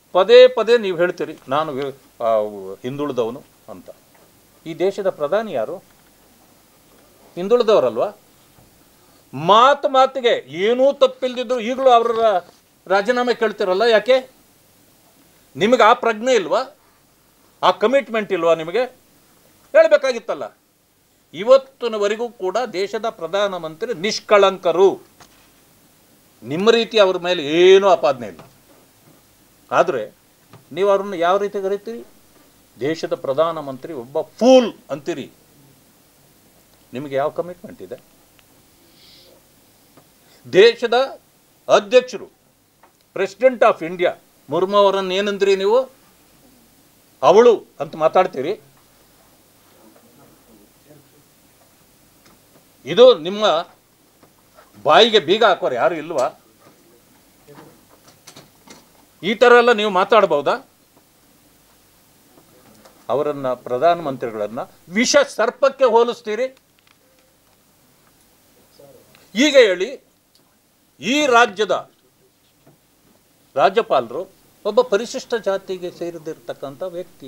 ಪದೇ ಪದೇ ನೀವು ಹೇಳ್ತೀರಿ ನಾನು ವಿ- ಆ, ಹಿಂದುಳಿದವನು ಅಂತ ಈ ದೇಶದ ಪ್ರಧಾನಿ ಯಾರು ಹಿಂದುಳಿದವರಲ್ವಾ ಮಾತು ಮಾತಿಗೆ ಏನೂ ತಪ್ಪಿಲ್ದಿದ್ರು ಈಗಲೂ ಅವರ ರಾಜೀನಾಮೆ ಕೇಳ್ತಿರಲ್ಲ ಯಾಕೆ ನಿಮಗೆ ಆ ಪ್ರಜ್ಞೆ ಇಲ್ವಾ ಆ ಕಮಿಟ್ಮೆಂಟ್ ಇಲ್ವಾ ನಿಮಗೆ ಹೇಳಬೇಕಾಗಿತ್ತಲ್ಲ ಇವತ್ತಿನವರೆಗೂ ಕೂಡ ದೇಶದ ಪ್ರಧಾನಮಂತ್ರಿ ನಿಷ್ಕಳಂಕರು ನಿಮ್ಮ ರೀತಿ ಅವ್ರ ಮೇಲೆ ಏನೂ ಆಪಾದನೆ ಇಲ್ಲ ಆದರೆ ನೀವು ಅವ್ರನ್ನ ಯಾವ ರೀತಿ ಕರಿತೀರಿ ದೇಶದ ಪ್ರಧಾನಮಂತ್ರಿ ಒಬ್ಬ ಫೂಲ್ ಅಂತೀರಿ ನಿಮಗೆ ಯಾವ ಕಮಿಟ್ಮೆಂಟ್ ಇದೆ ದೇಶದ ಅಧ್ಯಕ್ಷರು ಪ್ರೆಸಿಡೆಂಟ್ ಆಫ್ ಇಂಡಿಯಾ ಮುರ್ಮು ಅವರನ್ನು ಏನಂದ್ರಿ ನೀವು ಅವಳು ಅಂತ ಮಾತಾಡ್ತೀರಿ ಇದು ನಿಮ್ಮ ಬಾಯಿಗೆ ಬೀಗ ಹಾಕೋರು ಯಾರು ಇಲ್ವಾ ಈ ಥರ ಎಲ್ಲ ನೀವು ಮಾತಾಡ್ಬೋದಾ ಅವರನ್ನ ಪ್ರಧಾನಮಂತ್ರಿಗಳನ್ನ ವಿಷ ಸರ್ಪಕ್ಕೆ ಹೋಲಿಸ್ತೀರಿ ಈಗ ಹೇಳಿ ಈ ರಾಜ್ಯದ ರಾಜ್ಯಪಾಲರು ಒಬ್ಬ ಪರಿಶಿಷ್ಟ ಜಾತಿಗೆ ಸೇರಿದಿರ್ತಕ್ಕಂಥ ವ್ಯಕ್ತಿ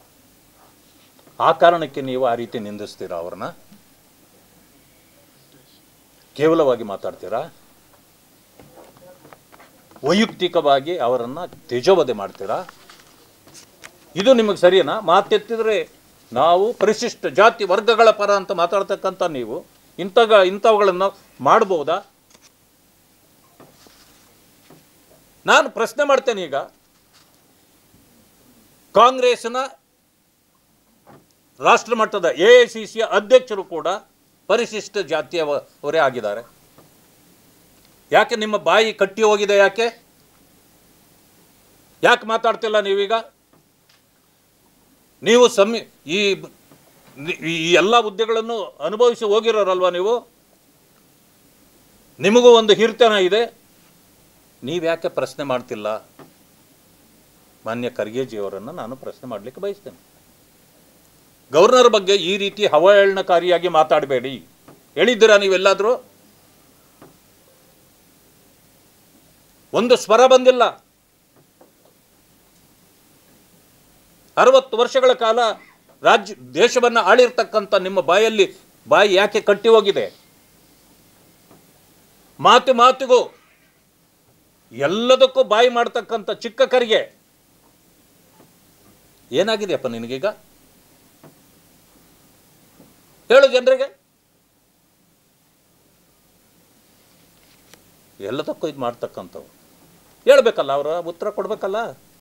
ಆ ಕಾರಣಕ್ಕೆ ನೀವು ಆ ರೀತಿ ನಿಂದಿಸ್ತೀರಾ ಅವ್ರನ್ನ ಕೇವಲವಾಗಿ ಮಾತಾಡ್ತೀರಾ ವೈಯಕ್ತಿಕವಾಗಿ ಅವರನ್ನ ತೇಜೋವಧೆ ಮಾಡ್ತೀರಾ ಇದು ನಿಮಗೆ ಸರಿನಾ ಮಾತೆತ್ತಿದ್ರೆ ನಾವು ಪರಿಶಿಷ್ಟ ಜಾತಿ ವರ್ಗಗಳ ಪರ ಅಂತ ಮಾತಾಡ್ತಕ್ಕಂಥ ನೀವು ಇಂಥಗ ಇಂಥವುಗಳನ್ನು ಮಾಡ್ಬೋದಾ ನಾನು ಪ್ರಶ್ನೆ ಮಾಡ್ತೇನೆ ಈಗ ಕಾಂಗ್ರೆಸ್ನ ರಾಷ್ಟ್ರ ಮಟ್ಟದ ಎ ಐ ಸಿ ಸಿಯ ಅಧ್ಯಕ್ಷರು ಕೂಡ ಪರಿಶಿಷ್ಟ ಜಾತಿಯವರೇ ಆಗಿದ್ದಾರೆ ಯಾಕೆ ನಿಮ್ಮ ಬಾಯಿ ಕಟ್ಟಿ ಹೋಗಿದೆ ಯಾಕೆ ಯಾಕೆ ಮಾತಾಡ್ತಿಲ್ಲ ನೀವೀಗ ನೀವು ಸಮಿ ಈ ಈ ಎಲ್ಲ ಹುದ್ದೆಗಳನ್ನು ಅನುಭವಿಸಿ ಹೋಗಿರೋರಲ್ವಾ ನೀವು ನಿಮಗೂ ಒಂದು ಹಿರ್ತನ ಇದೆ ನೀವ್ಯಾಕೆ ಪ್ರಶ್ನೆ ಮಾಡ್ತಿಲ್ಲ ಮಾನ್ಯ ಖರ್ಗೆಜಿಯವರನ್ನು ನಾನು ಪ್ರಶ್ನೆ ಮಾಡಲಿಕ್ಕೆ ಬಯಸ್ತೇನೆ ಗವರ್ನರ್ ಬಗ್ಗೆ ಈ ರೀತಿ ಹವಹೇಳನಕಾರಿಯಾಗಿ ಮಾತಾಡಬೇಡಿ ಹೇಳಿದ್ದೀರಾ ನೀವೆಲ್ಲಾದರೂ ಒಂದು ಸ್ವರ ಬಂದಿಲ್ಲ ಅರವತ್ತು ವರ್ಷಗಳ ಕಾಲ ರಾಜ್ಯ ದೇಶವನ್ನು ಆಳಿರ್ತಕ್ಕಂಥ ನಿಮ್ಮ ಬಾಯಲ್ಲಿ ಬಾಯಿ ಯಾಕೆ ಕಟ್ಟಿ ಹೋಗಿದೆ ಮಾತು ಮಾತಿಗೂ ಎಲ್ಲದಕ್ಕೂ ಬಾಯಿ ಮಾಡ್ತಕ್ಕಂಥ ಚಿಕ್ಕ ಕರಿಗೆ ಏನಾಗಿದೆಯಪ್ಪ ನಿನಗೀಗ ಹೇಳು ಜನರಿಗೆ ಎಲ್ಲದಕ್ಕೂ ಇದು ಮಾಡ್ತಕ್ಕಂಥವು ಹೇಳ್ಬೇಕಲ್ಲ ಅವರ ಉತ್ತರ ಕೊಡ್ಬೇಕಲ್ಲ